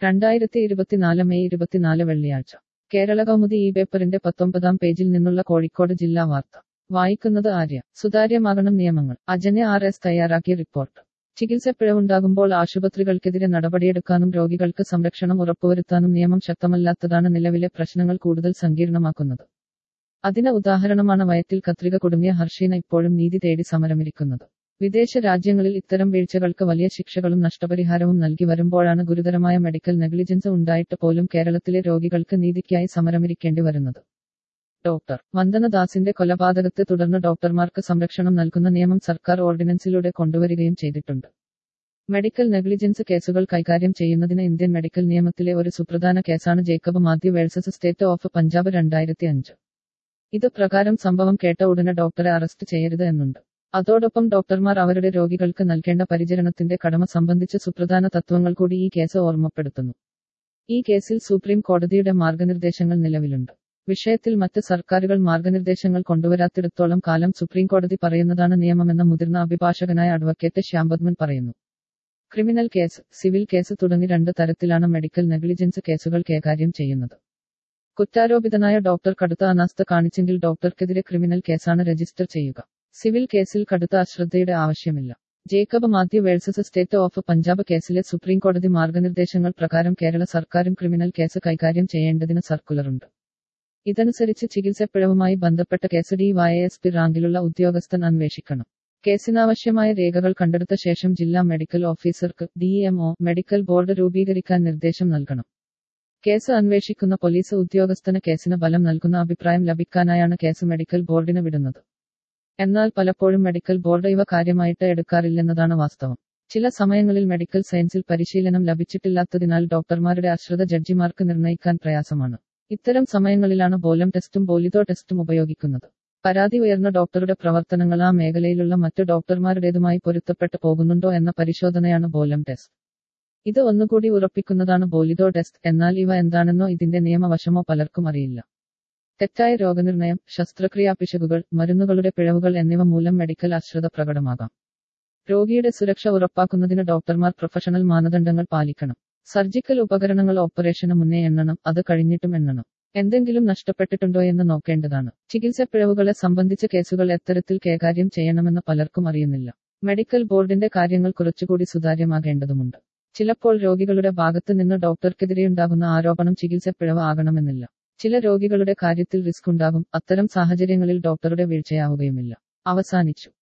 രണ്ടായിരത്തി ഇരുപത്തിനാല് മെയ് ഇരുപത്തിനാല് വെള്ളിയാഴ്ച കേരള കൗമുദി ഈ പേപ്പറിന്റെ പത്തൊമ്പതാം പേജിൽ നിന്നുള്ള കോഴിക്കോട് ജില്ലാ വാർത്ത വായിക്കുന്നത് ആര്യ സുതാര്യമാകണം നിയമങ്ങൾ അജനെ ആർ എസ് തയ്യാറാക്കിയ റിപ്പോർട്ട് ചികിത്സപ്പിഴവുണ്ടാകുമ്പോൾ ആശുപത്രികൾക്കെതിരെ നടപടിയെടുക്കാനും രോഗികൾക്ക് സംരക്ഷണം ഉറപ്പുവരുത്താനും നിയമം ശക്തമല്ലാത്തതാണ് നിലവിലെ പ്രശ്നങ്ങൾ കൂടുതൽ സങ്കീർണമാക്കുന്നത് അതിന് ഉദാഹരണമാണ് വയറ്റിൽ കത്രിക കുടുങ്ങിയ ഹർഷീന ഇപ്പോഴും നീതി തേടി സമരമിരിക്കുന്നത് വിദേശ രാജ്യങ്ങളിൽ ഇത്തരം വീഴ്ചകൾക്ക് വലിയ ശിക്ഷകളും നഷ്ടപരിഹാരവും നൽകി വരുമ്പോഴാണ് ഗുരുതരമായ മെഡിക്കൽ നെഗ്ലിജൻസ് ഉണ്ടായിട്ട് പോലും കേരളത്തിലെ രോഗികൾക്ക് നീതിക്കായി സമരമിരിക്കേണ്ടി വരുന്നത് ഡോക്ടർ വന്ദനദാസിന്റെ കൊലപാതകത്തെ തുടർന്ന് ഡോക്ടർമാർക്ക് സംരക്ഷണം നൽകുന്ന നിയമം സർക്കാർ ഓർഡിനൻസിലൂടെ കൊണ്ടുവരികയും ചെയ്തിട്ടുണ്ട് മെഡിക്കൽ നെഗ്ലിജൻസ് കേസുകൾ കൈകാര്യം ചെയ്യുന്നതിന് ഇന്ത്യൻ മെഡിക്കൽ നിയമത്തിലെ ഒരു സുപ്രധാന കേസാണ് Jacob Mathew versus state of Punjab രണ്ടായിരത്തി അഞ്ച് ഇത് പ്രകാരം സംഭവം കേട്ട ഉടനെ ഡോക്ടറെ അറസ്റ്റ് ചെയ്യരുത് എന്നുണ്ട് അതോടൊപ്പം ഡോക്ടർമാർ അവരുടെ രോഗികൾക്ക് നൽകേണ്ട പരിചരണത്തിന്റെ കടമ സംബന്ധിച്ച് സുപ്രധാന തത്വങ്ങൾ കൂടി ഈ കേസ് ഓർമ്മപ്പെടുത്തുന്നു ഈ കേസിൽ സുപ്രീം കോടതിയുടെ മാർഗനിർദ്ദേശങ്ങൾ നിലവിലുണ്ട് വിഷയത്തിൽ മറ്റ് സർക്കാരുകൾ മാർഗനിർദ്ദേശങ്ങൾ കൊണ്ടുവരാത്തിടത്തോളം കാലം സുപ്രീം കോടതി പറയുന്നതാണ് നിയമമെന്ന മുതിർന്ന അഭിഭാഷകനായ അഡ്വക്കേറ്റ് ശ്യാംബദ്മൻ പറയുന്നു ക്രിമിനൽ കേസ് സിവിൽ കേസ് തുടങ്ങി രണ്ട് തരത്തിലാണ് മെഡിക്കൽ നെഗ്ലിജൻസ് കേസുകൾ കൈകാര്യം ചെയ്യുന്നത് കുറ്റാരോപിതനായ ഡോക്ടർ കടുത്ത അനാസ്ഥ കാണിച്ചെങ്കിൽ ഡോക്ടർക്കെതിരെ ക്രിമിനൽ കേസാണ് രജിസ്റ്റർ ചെയ്യുക സിവിൽ കേസിൽ കടുത്ത അശ്രദ്ധയുടെ ആവശ്യമില്ല Jacob Mathew versus state of Punjab കേസിലെ സുപ്രീം കോടതി മാർഗനിർദ്ദേശങ്ങൾ പ്രകാരം കേരള സർക്കാരും ക്രിമിനൽ കേസ് കൈകാര്യം ചെയ്യേണ്ടതിന് സർക്കുലറുണ്ട് ഇതനുസരിച്ച് ചികിത്സപ്പിഴവുമായി ബന്ധപ്പെട്ട case D Y S P റാങ്കിലുള്ള ഉദ്യോഗസ്ഥൻ അന്വേഷിക്കണം കേസിനാവശ്യമായ രേഖകൾ കണ്ടെടുത്ത ശേഷം ജില്ലാ മെഡിക്കൽ ഓഫീസർക്ക് ഡിഎംഒ മെഡിക്കൽ ബോർഡ് രൂപീകരിക്കാൻ നിർദ്ദേശം നൽകണം കേസ് അന്വേഷിക്കുന്ന പോലീസ് ഉദ്യോഗസ്ഥന് കേസിന് ബലം നൽകുന്ന അഭിപ്രായം ലഭിക്കാനായാണ് കേസ് മെഡിക്കൽ ബോർഡിന് വിടുന്നത് എന്നാൽ പലപ്പോഴും മെഡിക്കൽ ബോർഡ് ഇവ കാര്യമായിട്ട് എടുക്കാറില്ലെന്നതാണ് വാസ്തവം ചില സമയങ്ങളിൽ മെഡിക്കൽ സയൻസിൽ പരിശീലനം ലഭിച്ചിട്ടില്ലാത്തതിനാൽ ഡോക്ടർമാരുടെ അശ്രദ്ധ ജഡ്ജിമാർക്ക് നിർണ്ണയിക്കാൻ പ്രയാസമാണ് ഇത്തരം സമയങ്ങളിലാണ് ബോലം ടെസ്റ്റും ബോലിതോ ടെസ്റ്റും ഉപയോഗിക്കുന്നത് പരാതി ഉയർന്ന ഡോക്ടറുടെ പ്രവർത്തനങ്ങൾ ആ മേഖലയിലുള്ള മറ്റു ഡോക്ടർമാരുടേതുമായി പൊരുത്തപ്പെട്ടു പോകുന്നുണ്ടോ എന്ന പരിശോധനയാണ് ബോലം ടെസ്റ്റ് ഇത് ഒന്നുകൂടി ഉറപ്പിക്കുന്നതാണ് ബോലിതോ ടെസ്റ്റ് എന്നാൽ ഇവ എന്താണെന്നോ ഇതിന്റെ നിയമവശമോ പലർക്കും അറിയില്ല തെറ്റായ രോഗനിർണയം ശസ്ത്രക്രിയാ പിശകുകൾ മരുന്നുകളുടെ പിഴവുകൾ എന്നിവ മൂലം മെഡിക്കൽ അശ്രദ്ധ പ്രകടമാകാം രോഗിയുടെ സുരക്ഷ ഉറപ്പാക്കുന്നതിന് ഡോക്ടർമാർ പ്രൊഫഷണൽ മാനദണ്ഡങ്ങൾ പാലിക്കണം സർജിക്കൽ ഉപകരണങ്ങൾ ഓപ്പറേഷന് മുന്നേ എണ്ണണം അത് കഴിഞ്ഞിട്ടും എണ്ണണം എന്തെങ്കിലും നഷ്ടപ്പെട്ടിട്ടുണ്ടോ എന്ന് നോക്കേണ്ടതാണ് ചികിത്സ പിഴവുകളെ സംബന്ധിച്ച കേസുകൾ എത്തരത്തിൽ കൈകാര്യം ചെയ്യണമെന്ന് പലർക്കും അറിയുന്നില്ല മെഡിക്കൽ ബോർഡിന്റെ കാര്യങ്ങൾ കുറച്ചുകൂടി സുതാര്യമാകേണ്ടതുമുണ്ട് ചിലപ്പോൾ രോഗികളുടെ ഭാഗത്ത് നിന്ന് ഡോക്ടർക്കെതിരെയുണ്ടാകുന്ന ആരോപണം ചികിത്സ പിഴവ് ആകണമെന്നില്ല ചില രോഗികളുടെ കാര്യത്തിൽ റിസ്ക് ഉണ്ടാകും അത്തരം സാഹചര്യങ്ങളിൽ ഡോക്ടറുടെ വീഴ്ചയാവുകയുമില്ല അവസാനിച്ചു